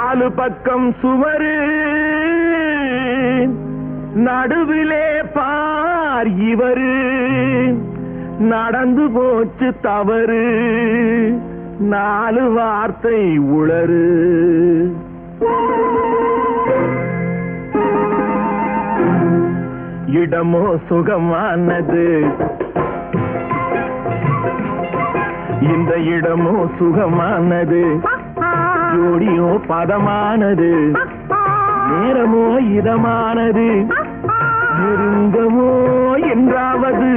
நாலு பக்கம் சுவரு நடுவிலே பார் இவரு நடந்து போச்சு தவறு நாலு வார்த்தை உளறு இடமோ சுகமானது இந்த இடமோ சுகமானது ஜோடியோ பதமானது நேரமோ இதமானது நெருங்கமோ என்றாவது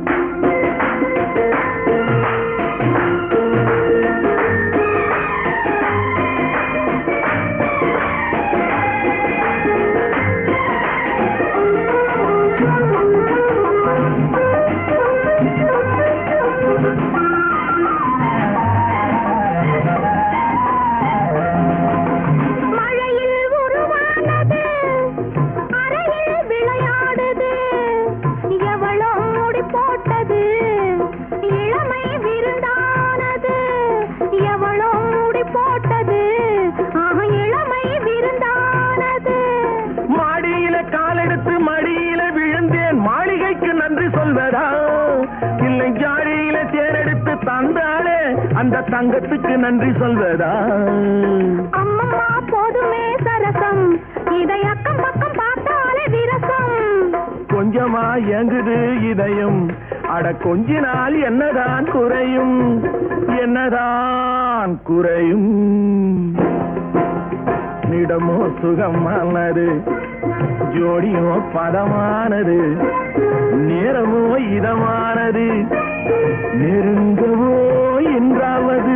மழையில் உருவானது அறையில் விளையாடுது எவளோ முடி போட்டது இளமை விருந்தானது எவளோ முடி போட்டது ஆஹ், இளமை விருந்தானது மாடியில காலெடுத்து மடியில விழுந்தேன் மாளிகைக்கு நன்றி சொல்வதா இல்லை ஜாடியில தேரெடுத்து தந்தாலே அந்த தங்கத்துக்கு நன்றி சொல்வதா அம்மம்மா போதுமே சரசம் இதை அக்கம் பக்கம் பார்த்தாலே விரசம் கொஞ்சமா இயங்குது இதயம் அட கொஞ்ச நாள் என்னதான் குறையும் என்னதான் குறையும் நிடமோ சுகமானது ஜோடியோ பதமானது நேரமோ இதமானது நெருங்கவோ என்றாவது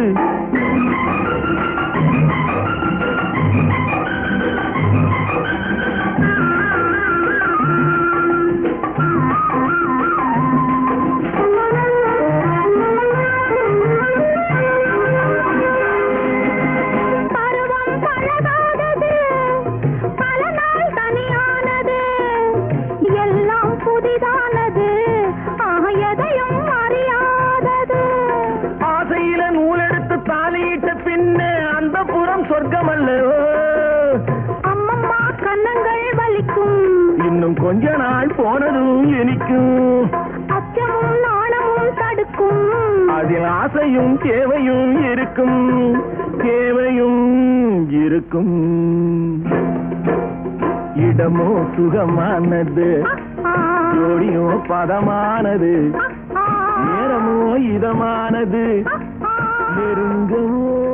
பருவம் பழகாதது பல நாள் தனியானது எல்லாம் புதிதானது ஆக எதையும் அறியாதது ஆசையில நூலெடுத்து தாலியிட்ட பின்னே அந்த புறம் சொர்க்கம் அல்லவோ அம்மம்மா கன்னங்கள் வலிக்கும் இன்னும் கொஞ்ச நாள் போனதும் இனிக்கும் அச்சமும் நாணமும் தடுக்கும் அதில் ஆசையும் தேவையும் இருக்கும் தேவையும் இருக்கும் இடமோ சுகமானது ஆ, ஜோடியோ பதமானது ஆ, நேரமோ இதமானது ஆ, நெருங்கவோ